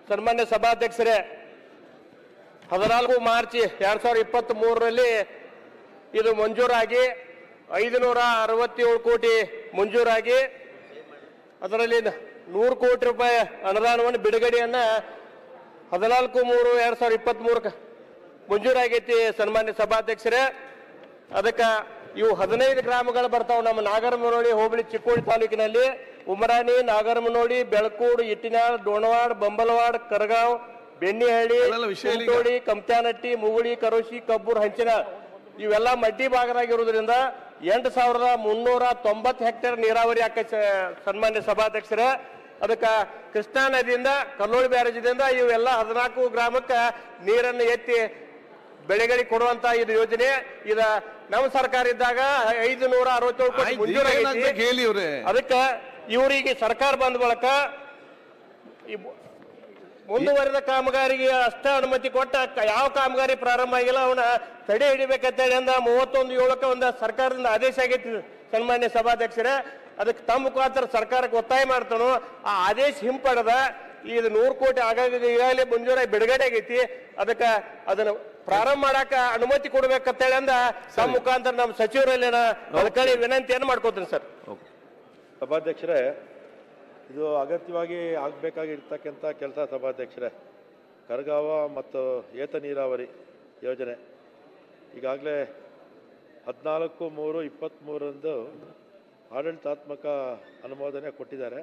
ಸನ್ಮಾನ್ಯ ಸಭಾಧ್ಯಕ್ಷರೇ ಹದಿನಾಲ್ಕು ಮಾರ್ಚ್ ಎರಡ್ ಸಾವಿರದ ಇಪ್ಪತ್ತ್ ಮೂರರಲ್ಲಿ ಇದು ಮಂಜೂರಾಗಿ ಐದುನೂರ ಅರವತ್ತೇಳು ಕೋಟಿ ಮಂಜೂರಾಗಿ ಅದರಲ್ಲಿ ನೂರು ಕೋಟಿ ರೂಪಾಯಿ ಅನುದಾನವನ್ನು ಬಿಡುಗಡೆಯನ್ನ ಹದಿನಾಲ್ಕು ಮೂರು ಎರಡ್ ಸಾವಿರದ ಇಪ್ಪತ್ತ್ ಮೂರಕ್ಕೆ ಮಂಜೂರಾಗೈತಿ ಸನ್ಮಾನ್ಯ ಸಭಾಧ್ಯಕ್ಷರೇ ಅದಕ್ಕೆ ಇವು ಹದಿನೈದು ಗ್ರಾಮಗಳು ಬರ್ತಾವ ನಮ್ಮ ನಾಗರಮನೋಳಿ ಹೋಬಳಿ ಚಿಕ್ಕೋಡಿ ತಾಲೂಕಿನಲ್ಲಿ ಉಮರಾಣಿ ನಾಗರಮನೋಳಿ ಬೆಳಕೂಡು ಇಟ್ಟಿನಾಳ್ ಡೋಣವಾಡ್ ಬಂಬಲವಾಡ್ ಕರಗಾಂವ್ ಬೆಣ್ಣಿಹಳ್ಳಿ ಅಲ್ಲೆಲ್ಲ ವಿಷಯ ಇಲ್ಲ ಈಗ. ಕುಂಟೋಳಿ ಕಮತ್ಯಾನಟ್ಟಿ ಮುಗುಳಿ ಕರೋಶಿ ಕಬ್ಬೂರ್ ಹಂಚಿನ ಇವೆಲ್ಲ ಮಡ್ಡಿ ಭಾಗದಾಗಿರುವುದರಿಂದ ಎಂಟು ಸಾವಿರದ ಮುನ್ನೂರ ತೊಂಬತ್ತು ಹೆಕ್ಟೇರ್ ನೀರಾವರಿ ಆಕೈತೆ ಸನ್ಮಾನ್ಯ ಸಭಾಧ್ಯಕ್ಷರೇ ಅದಕ್ಕೆ ಕೃಷ್ಣಾ ನದಿಯಿಂದ ಕಲ್ಲೋಳಿ ಬ್ಯಾರೇಜದಿಂದ ಇವೆಲ್ಲ ಹದಿನಾಲ್ಕು ಗ್ರಾಮಕ್ಕೆ ನೀರನ್ನು ಎತ್ತಿ ಬೆಳೆಗಳಿಗೆ ಕೊಡುವಂತ ಇದು ಯೋಜನೆ ಇದ ನಮ್ಮ ಸರ್ಕಾರ ಇದ್ದಾಗ ಐದು ನೂರ ಅರವತ್ತೇಳು ಕೋಟಿ ಆಯ್ತು, ಈಗ ಮಂಜೂರಾಗೈತಿ ಏನಾಗ್ಬೇಕು ಹೇಳಿ ಇವ್ರೆ ಅದಕ್ಕೆ ಇವರಿಗೆ ಸರ್ಕಾರ ಬಂದ ಬಳಿಕ ಈ ಮು- ಮುಂದುವರೆದ ಕಾಮಗಾರಿಗೆ ಅಷ್ಟ ಅನುಮತಿ ಕೊಟ್ಟ ಕ- ಯಾವ ಕಾಮಗಾರಿ ಪ್ರಾರಂಭ ಆಗಿಲ್ಲ ಅವನ ತಡೆ ಹಿಡಿಬೇಕಂತೇಳಿ ಅಂದ ಮೂವತ್ತೊಂದು ಏಳಕ್ಕೆ ಒಂದು ಸರ್ಕಾರದಿಂದ ಆದೇಶ ಆಗೈತಿ ಸನ್ಮಾನ್ಯ ಸಭಾಧ್ಯಕ್ಷರೇ ಅದಕ್ಕೆ ತಮ್ಮ ಮುಖಾಂತರ ಸರ್ಕಾರಕ್ಕೆ ಒತ್ತಾಯ ಮಾಡ್ತಾನು ಆ ಆದೇಶ ಹಿಂಪಡೆದ ಇದು ನೂರು ಕೋಟಿ ಆಗಾಗ ಈಗಾಗಲೇ ಮಂಜೂರಾಗಿ ಬಿಡುಗಡೆ ಆಗೈತಿ ಅದಕ್ಕೆ ಅದನ್ನ ಪ್ರಾರಂಭ ಮಾಡಾಕ ಅನುಮತಿ ಕೊಡ್ಬೇಕಂತೇಳಿ ಅಂದ ತಮ್ಮ ಮುಖಾಂತರ ನಮ್ಮ ಸಚಿವರಲ್ಲಿ ಅದಕ್ಕೆ ವಿನಂತಿಯನ್ನು ಮಾಡ್ಕೋತೀನಿ ಸರ್ ಸಭಾಧ್ಯಕ್ಷರೇ ಇದು ಅಗತ್ಯವಾಗಿ ಆಗಬೇಕಾಗಿರ್ತಕ್ಕಂಥ ಕೆಲಸ ಸಭಾಧ್ಯಕ್ಷರೇ ಕರಗಾವ ಮತ್ತು ಏತ ನೀರಾವರಿ ಯೋಜನೆ ಈಗಾಗಲೇ ಹದಿನಾಲ್ಕು ಮೂರು ಇಪ್ಪತ್ತ್ಮೂರರಂದು ಆಡಳಿತಾತ್ಮಕ ಅನುಮೋದನೆ ಕೊಟ್ಟಿದ್ದಾರೆ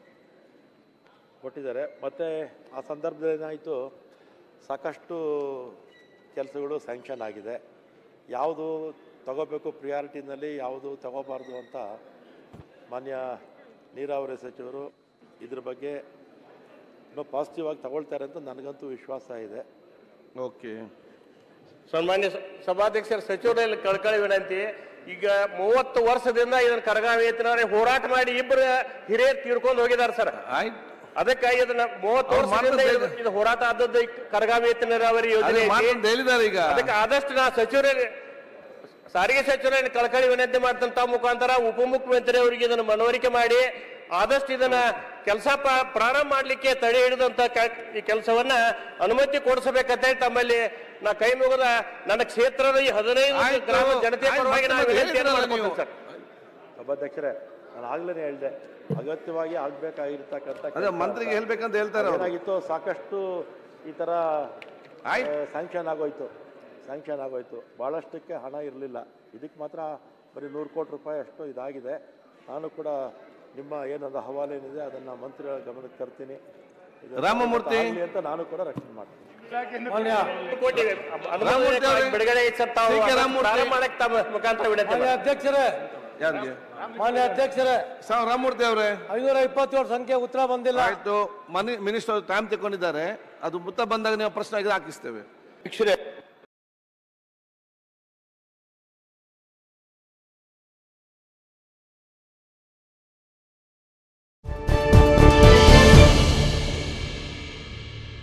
ಕೊಟ್ಟಿದ್ದಾರೆ ಮತ್ತು ಆ ಸಂದರ್ಭದಲ್ಲಿ ಏನಾಯಿತು ಸಾಕಷ್ಟು ಕೆಲಸಗಳು ಸ್ಯಾಂಕ್ಷನ್ ಆಗಿದೆ ಯಾವುದು ತಗೋಬೇಕು ಪ್ರಿಯಾರಿಟಿನಲ್ಲಿ ಯಾವುದು ತಗೋಬಾರ್ದು ಅಂತ ಮಾನ್ಯ ನೀರಾವರಿ ಸಚಿವರು ಇದ್ರ ಬಗ್ಗೆ ಇನ್ನೂ ಪಾಸಿಟಿವ್ ಆಗಿ ತಗೊಳ್ತಾರೆ ಅಂತ ನನಗಂತೂ ವಿಶ್ವಾಸ ಇದೆ ಓಕೆ ಸನ್ಮಾನ್ಯ ಸ- ಸಭಾಧ್ಯಕ್ಷರ ಸಚಿವರಲ್ಲಿ ಕಳ್ಕಳಿ ವಿನಂತಿ ಈಗ ಮೂವತ್ತು ವರ್ಷದಿಂದ ಇದನ್ನ ಕರಗಾವೇತನವರೇ ಹೋರಾಟ ಮಾಡಿ ಇಬ್ಬರು ಹಿರಿಯರು ತೀರ್ಕೊಂಡು ಹೋಗಿದ್ದಾರೆ ಸರ್ ಆಯ್ತು ಅದಕ್ಕೆ ಇದನ್ನ ಮೂವತ್ತು ಅವ್ರು ವರ್ಷದಿಂದ ಮಾಡ್ತಾ ಇದು- ಇದು ಹೋರಾಟ ಆದದ್ದು ಈ ಕರಗಾವೇತ ನೀರಾವರಿ ಯೋಜನೆ ಅದೇ ಐತಿ. ಮಾತಂತ ಹೇಳಿದ್ದಾರೆ ಈಗ ಅದಕ್ಕೆ ಆದಷ್ಟು ನಾ ಸಚಿವರಲ್ಲಿ ಸಾರಿಗೆ ಸಚಿವರಲ್ಲಿ ಕಳಕಳಿ ವಿನಂತಿ ಮಾಡ್ತಾನೆ ತಮ್ಮ ಮುಖಾಂತರ ಉಪಮುಖ್ಯಮಂತ್ರಿ ಅವರಿಗೆ ಇದನ್ನು ಮನವರಿಕೆ ಮಾಡಿ ಆದಷ್ಟು ಇದನ್ನ ಕೆಲಸ ಪ್ರಾರಂಭ ಮಾಡ್ಲಿಕ್ಕೆ ತಡೆ ಹಿಡಿದಂತ ಕೆ- ಈ ಕೆಲಸವನ್ನ ಅನುಮತಿ ಕೊಡಿಸಬೇಕಂತೇಳಿ ತಮ್ಮಲ್ಲಿ ನಾ ಕೈ ಮುಗಿದ ನನ್ನ ಕ್ಷೇತ್ರದ ಈ ಹದಿನೈದು ಆಯ್ತು. ಗ್ರಾಮ ಜನತೆ ಆಯ್ತು, ಪರವಾಗಿ ನಾನು ಮತ್ತೆ ವಿನಂತಿಯನ್ನು ಹೇಳಿದ್ರಲ್ಲ ಮಾಡ್ಕೊತೀನಿ ನೀವು. ಸರ್ ಸಭಾಧ್ಯಕ್ಷರೇ ನಾನು ಆಗ್ಲೇ ಹೇಳಿದೆ ಅಗತ್ಯವಾಗಿ ಆಗಬೇಕಾಗಿರ್ತಕ್ಕಂಥ ಅದೇ ಮಂತ್ರಿಗೆ ಹೇಳ್ಬೇಕಂತ ಹೇಳ್ತಾರೆ ಅವ್ರು ಏನಾಗಿತ್ತು ಸಾಕಷ್ಟು ಈ ಥರ ಆಯ್ತು. ಸ್ಯಾಂಕ್ಷನ್ ಆಗೋಯ್ತು ಸ್ಯಾಂಕ್ಷನ್ ಆಗೋಯ್ತು ಭಾಳಷ್ಟಕ್ಕೆ ಹಣ ಇರಲಿಲ್ಲ ಇದಕ್ಕೆ ಮಾತ್ರ ಬರೀ ನೂರು ಕೋಟಿ ರೂಪಾಯಿ ಅಷ್ಟು ಇದಾಗಿದೆ ನಾನು ಕೂಡ ನಿಮ್ಮ ಏನೊಂದು ಹವಾಲೆ ಏನಿದೆ ಅದನ್ನು ಮಂತ್ರಿಗಳ ಗಮನಕ್ಕೆ ತರ್ತೀನಿ ಇದು ರಾಮಮೂರ್ತಿ. ಆಗ್ಲಿ ಅಂತ ನಾನು ಕೂಡ ರಕ್ಷಣೆ ಮಾಡ್ತೀನಿ ಕೋಟಿ ಅನುಮೋದನೆ ರಾಮಮೂರ್ತಿ ಅವರೇ. ಬಿಡುಗಡೆ ಐತೆ ಸರ್ ತಾವು ಸಿ ಕೆ ಅದನ್ನ ರಾಮಮೂರ್ತಿ. ಪ್ರಾರಂಭ ಮಾಡಕ್ಕೆ ತಮ್ಮ ಮುಖಾಂತರ ವಿನಂತಿ ಮಾನ್ಯ ಮಾಡ್ತೀನಿ. ಅಧ್ಯಕ್ಷರೇ ಯಾರಿಗೆ ಮಾನ್ಯ ಅಧ್ಯಕ್ಷರೇ ಸಾವ್ ರಾಮಮೂರ್ತಿ ಅವರೇ ಐನೂರ ಇಪ್ಪತ್ತೇಳು ಸಂಖ್ಯೆ ಉತ್ತರ ಬಂದಿಲ್ಲ ಆಯ್ತು ಮನಿ ಮಿನಿಸ್ಟರ್ ಟೈಮ್ ತಗೊಂಡಿದ್ದಾರೆ ಅದು ಮುತ್ತ ಬಂದಾಗ ನೀವು ಪ್ರಶ್ನೆ ಆಗಿದ್ರೆ ಹಾಕಿಸ್ತೇವೆ ಅಧ್ಯಕ್ಷರೇ